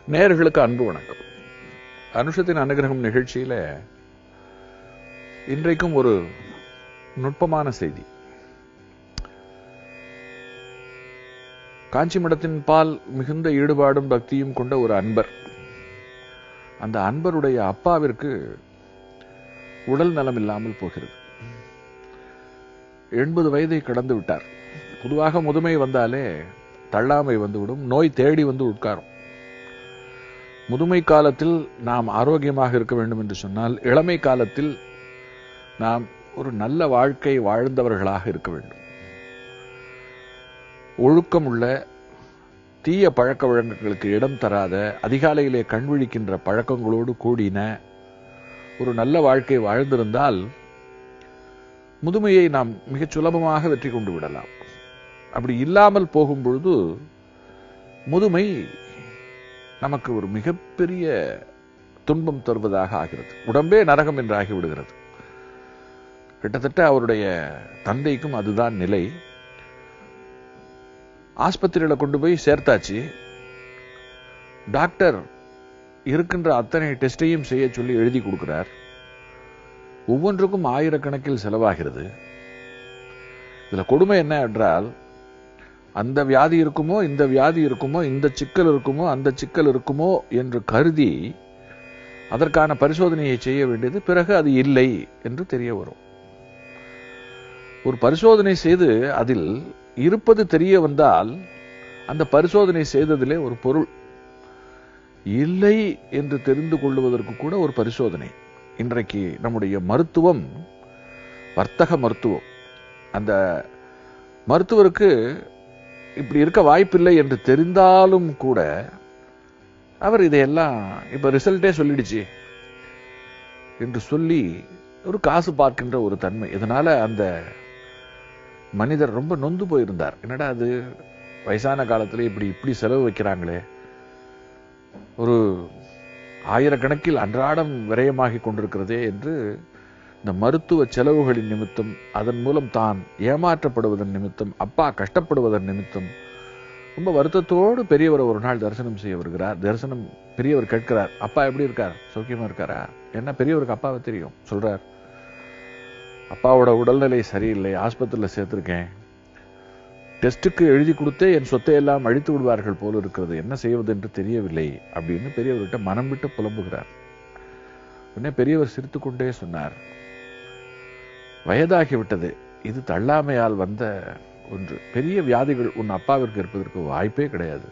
நேயர்களுக்கு அன்பு வணக்கம் அனுஷத்தின் அனுகிரகம் நிகழ்ச்சியில இன்றைக்கும் ஒரு நுட்பமான செய்தி காஞ்சி மடத்தின் பால் மிகுந்த ஈடுபாடும் பக்தியும் கொண்ட ஒரு அன்பர் அந்த அன்பருடைய அப்பாவிற்கு உடல் நலம் இல்லாமல் போகிறது எண்பது வயதை கடந்து விட்டார் பொதுவாக முதுமை வந்தாலே தள்ளாமை வந்துவிடும் நோய் தேடி வந்து உட்காரும் முதுமை காலத்தில் நாம் ஆரோக்கியமாக இருக்க வேண்டும் என்று சொன்னால் இளமை காலத்தில் நாம் ஒரு நல்ல வாழ்க்கை வாழ்ந்தவர்களாக இருக்க வேண்டும் ஒழுக்கம் உள்ள தீய பழக்க வழக்கங்களுக்கு இடம் தராத அதிகாலையிலே கண் விழிக்கின்ற பழக்கங்களோடு கூடின ஒரு நல்ல வாழ்க்கை வாழ்ந்திருந்தால் முதுமையை நாம் மிகச் சுலபமாக வெற்றி கொண்டு விடலாம் அப்படி இல்லாமல் போகும் பொழுது முதுமை நமக்கு ஒரு மிகப்பெரிய துன்பம் தருவதாக ஆகிறது உடம்பே நரகம் என்று ஆகிவிடுகிறது கிட்டத்தட்ட அவருடைய தந்தைக்கும் அதுதான் நிலை ஆஸ்பத்திரியில கொண்டு போய் சேர்த்தாச்சு டாக்டர் இருக்கின்ற அத்தனை டெஸ்டையும் செய்ய சொல்லி எழுதி கொடுக்கிறார் ஒவ்வொன்றுக்கும் ஆயிரக்கணக்கில் செலவாகிறது இதுல கொடுமை என்ன என்றால் அந்த வியாதி இருக்குமோ இந்த வியாதி இருக்குமோ இந்த சிக்கல் இருக்குமோ அந்த சிக்கல் இருக்குமோ என்று கருதி அதற்கான பரிசோதனையை செய்ய வேண்டியது பிறகு அது இல்லை என்று தெரிய வரும் ஒரு பரிசோதனை செய்து அதில் இருப்பது தெரிய வந்தால் அந்த பரிசோதனை செய்ததிலே ஒரு பொருள் இல்லை என்று தெரிந்து கொள்வதற்கு கூட ஒரு பரிசோதனை இன்றைக்கு நம்முடைய மருத்துவம் வர்த்தக மருத்துவம் அந்த மருத்துவருக்கு இப்படி இருக்க வாய்ப்பில்லை என்று தெரிந்தாலும் கூட அவர் இதையெல்லாம் இப்ப ரிசல்ட்டே சொல்லிடுச்சு என்று சொல்லி ஒரு காசு பார்க்கின்ற ஒரு தன்மை இதனால அந்த மனிதர் ரொம்ப நொந்து போயிருந்தார் என்னடா அது வயசான காலத்துல இப்படி இப்படி செலவு வைக்கிறாங்களே ஒரு ஆயிரக்கணக்கில் அன்றாடம் விரயமாகி கொண்டிருக்கிறதே என்று இந்த மருத்துவ செலவுகளின் நிமித்தம் அதன் மூலம் தான் ஏமாற்றப்படுவதன் நிமித்தம் அப்பா கஷ்டப்படுவதன் நிமித்தம் ரொம்ப வருத்தத்தோடு பெரியவர் ஒரு நாள் தரிசனம் செய்ய வருகிறார் தரிசனம் பெரியவர் கேட்கிறார் அப்பா எப்படி இருக்கார் சௌக்கியமா இருக்காரா என்ன பெரியவருக்கு அப்பாவை தெரியும் சொல்றார் அப்பாவோட உடல்நிலை சரியில்லை ஆஸ்பத்திரியில் சேர்த்திருக்கேன் டெஸ்ட்டுக்கு எழுதி கொடுத்தே என் சொத்தை எல்லாம் அழித்து விடுவார்கள் போல இருக்கிறது என்ன செய்வது என்று தெரியவில்லை அப்படின்னு பெரியவர்கிட்ட மனம் விட்டு புலம்புகிறார் உடனே பெரியவர் சிரித்துக்கொண்டே சொன்னார் வயதாகிவிட்டது இது தள்ளாமையால் வந்த ஒன்று பெரிய வியாதிகள் உன் அப்பாவிற்கு இருப்பதற்கு வாய்ப்பே கிடையாது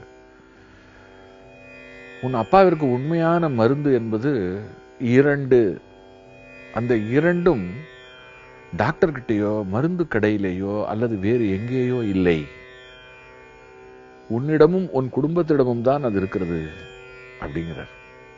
உன் அப்பாவிற்கு உண்மையான மருந்து என்பது இரண்டு அந்த இரண்டும் டாக்டர் கிட்டேயோ மருந்து கடையிலேயோ அல்லது வேறு எங்கேயோ இல்லை உன்னிடமும் உன் குடும்பத்திடமும் தான் அது இருக்கிறது அப்படிங்கிறார்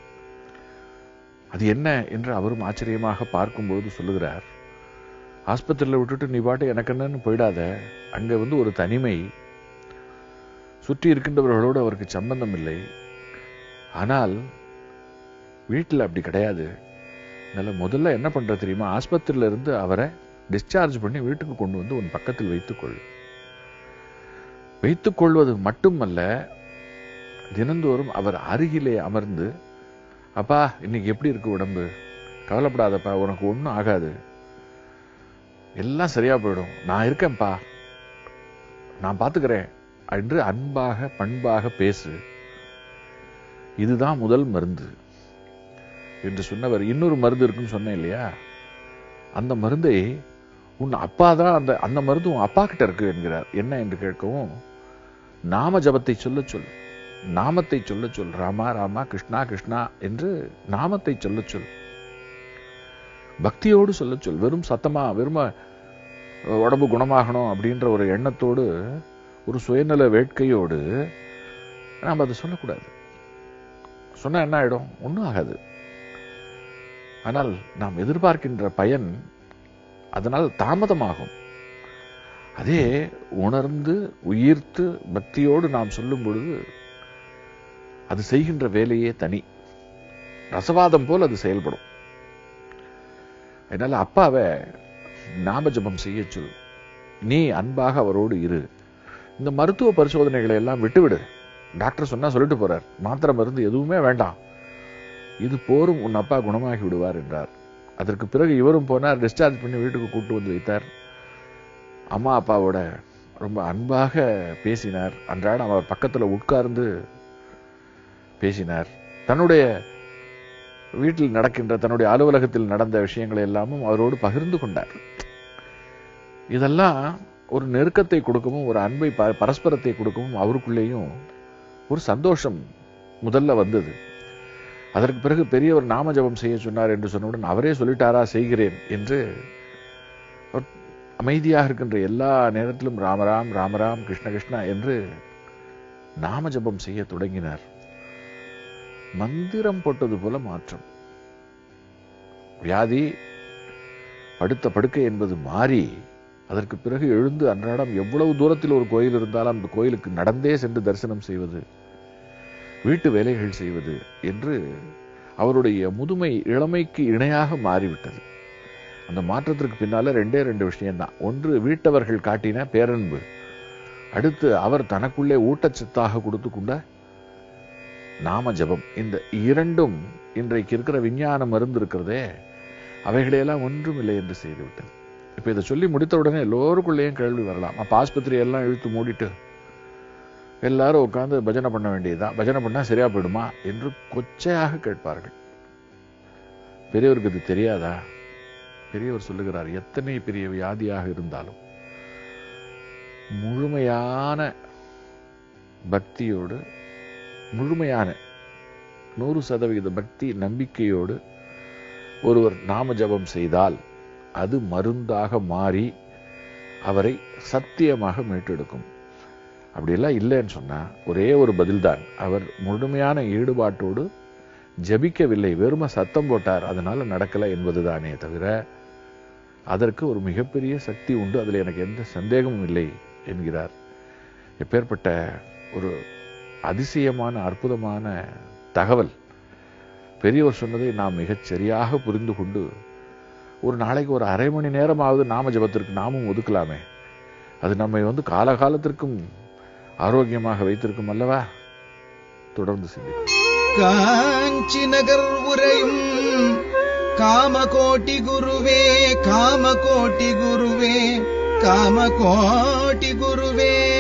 அது என்ன என்று அவரும் ஆச்சரியமாக பார்க்கும்பொழுது சொல்லுகிறார் ஆஸ்பத்திரியில் விட்டுட்டு நீ பாட்டு எனக்கு என்னன்னு போயிடாத அங்க வந்து ஒரு தனிமை சுற்றி இருக்கின்றவர்களோடு அவருக்கு சம்பந்தம் இல்லை ஆனால் வீட்டில் அப்படி கிடையாது அதனால முதல்ல என்ன பண்ற தெரியுமா ஆஸ்பத்திரியில இருந்து அவரை டிஸ்சார்ஜ் பண்ணி வீட்டுக்கு கொண்டு வந்து உன் பக்கத்தில் வைத்துக்கொள் வைத்துக் கொள்வது மட்டுமல்ல தினந்தோறும் அவர் அருகிலே அமர்ந்து அப்பா இன்னைக்கு எப்படி இருக்கு உடம்பு கவலைப்படாதப்பா உனக்கு ஒன்றும் ஆகாது எல்லாம் சரியா போயிடும் நான் இருக்கேன்ப்பா நான் பார்த்துக்கிறேன் என்று அன்பாக பண்பாக பேசு இதுதான் முதல் மருந்து என்று சொன்னவர் இன்னொரு மருந்து இருக்குன்னு சொன்னேன் இல்லையா அந்த மருந்தை உன் அப்பா தான் அந்த அந்த மருந்து உன் அப்பா கிட்ட இருக்கு என்கிறார் என்ன என்று கேட்கவும் நாம ஜபத்தை சொல்ல சொல் நாமத்தை சொல்ல சொல் ராமா ராமா கிருஷ்ணா கிருஷ்ணா என்று நாமத்தை சொல்ல சொல் பக்தியோடு சொல்ல சொல் வெறும் சத்தமா வெறும உடம்பு குணமாகணும் அப்படின்ற ஒரு எண்ணத்தோடு ஒரு சுயநல வேட்கையோடு நாம் அதை சொல்லக்கூடாது சொன்னா என்ன ஆயிடும் ஒன்றும் ஆகாது ஆனால் நாம் எதிர்பார்க்கின்ற பயன் அதனால் தாமதமாகும் அதே உணர்ந்து உயிர்த்து பக்தியோடு நாம் சொல்லும் பொழுது அது செய்கின்ற வேலையே தனி ரசவாதம் போல் அது செயல்படும் அதனால அப்பாவை நாம ஜபம் செய்ய சொல் நீ அன்பாக அவரோடு இரு இந்த மருத்துவ பரிசோதனைகளை எல்லாம் விட்டுவிடு டாக்டர் சொன்னா சொல்லிட்டு போறார் மாத்திரை மருந்து எதுவுமே வேண்டாம் இது போரும் உன் அப்பா குணமாகி விடுவார் என்றார் அதற்கு பிறகு இவரும் போனார் டிஸ்சார்ஜ் பண்ணி வீட்டுக்கு கூட்டு வந்து வைத்தார் அம்மா அப்பாவோட ரொம்ப அன்பாக பேசினார் அன்றாடம் அவர் பக்கத்துல உட்கார்ந்து பேசினார் தன்னுடைய வீட்டில் நடக்கின்ற தன்னுடைய அலுவலகத்தில் நடந்த விஷயங்களை எல்லாமும் அவரோடு பகிர்ந்து கொண்டார் இதெல்லாம் ஒரு நெருக்கத்தை கொடுக்கவும் ஒரு அன்பை ப- பரஸ்பரத்தை கொடுக்கவும் அவருக்குள்ளேயும் ஒரு சந்தோஷம் முதல்ல வந்தது அதற்கு பிறகு பெரியவர் நாம ஜெபம் செய்ய சொன்னார் என்று சொன்னவுடன் அவரே சொல்லிட்டாரா செய்கிறேன் என்று அவர் அமைதியாக இருக்கின்ற எல்லா நேரத்திலும் ராமராம் ராமராம் கிருஷ்ண கிருஷ்ணா என்று நாம ஜெபம் செய்ய தொடங்கினார் மந்திரம் போட்டது போல மாற்றம் வியாதி படுத்த படுக்கை என்பது மாறி அதற்கு பிறகு எழுந்து அன்றாடம் எவ்வளவு தூரத்தில் ஒரு கோயில் இருந்தாலும் அந்த கோயிலுக்கு நடந்தே சென்று தரிசனம் செய்வது வீட்டு வேலைகள் செய்வது என்று அவருடைய முதுமை இளமைக்கு இணையாக மாறிவிட்டது அந்த மாற்றத்திற்கு பின்னால ரெண்டே ரெண்டு விஷயம்தான் ஒன்று வீட்டவர்கள் காட்டின பேரன்பு அடுத்து அவர் தனக்குள்ளே ஊட்டச்சத்தாக கொடுத்து கொண்ட நாம ஜபம் இந்த இரண்டும் இன்றைக்கு இருக்கிற விஞ்ஞான மருந்து இருக்கிறதே அவைகளையெல்லாம் ஒன்றும் இல்லை என்று செய்துவிட்டது இப்ப இதை சொல்லி முடித்த உடனே எல்லோருக்குள்ளேயும் கேள்வி வரலாம் அப்ப ஆஸ்பத்திரி எல்லாம் இழுத்து மூடிட்டு எல்லாரும் உட்கார்ந்து பஜனை பண்ண வேண்டியதுதான் பஜனை பண்ணா சரியா போயிடுமா என்று கொச்சையாக கேட்பார்கள் பெரியவருக்கு இது தெரியாதா பெரியவர் சொல்லுகிறார் எத்தனை பெரிய வியாதியாக இருந்தாலும் முழுமையான பக்தியோடு முழுமையான நூறு சதவிகித பக்தி நம்பிக்கையோடு ஒருவர் நாம ஜபம் செய்தால் அது மருந்தாக மாறி அவரை சத்தியமாக மீட்டெடுக்கும் அப்படியெல்லாம் இல்லைன்னு சொன்னா ஒரே ஒரு பதில்தான் அவர் முழுமையான ஈடுபாட்டோடு ஜபிக்கவில்லை வெறும சத்தம் போட்டார் அதனால நடக்கல என்பதுதானே தவிர அதற்கு ஒரு மிகப்பெரிய சக்தி உண்டு அதில் எனக்கு எந்த சந்தேகமும் இல்லை என்கிறார் எப்பேற்பட்ட ஒரு அதிசயமான அற்புதமான தகவல் பெரியவர் சொன்னதை நாம் மிகச் சரியாக புரிந்து கொண்டு ஒரு நாளைக்கு ஒரு அரை மணி நேரமாவது நாம ஜபத்திற்கு நாமும் ஒதுக்கலாமே அது நம்மை வந்து காலகாலத்திற்கும் ஆரோக்கியமாக வைத்திருக்கும் அல்லவா தொடர்ந்து சிந்திப்போம் காஞ்சி நகர் உரையும் காமகோட்டி குருவே காமகோட்டி குருவே காமகோட்டி குருவே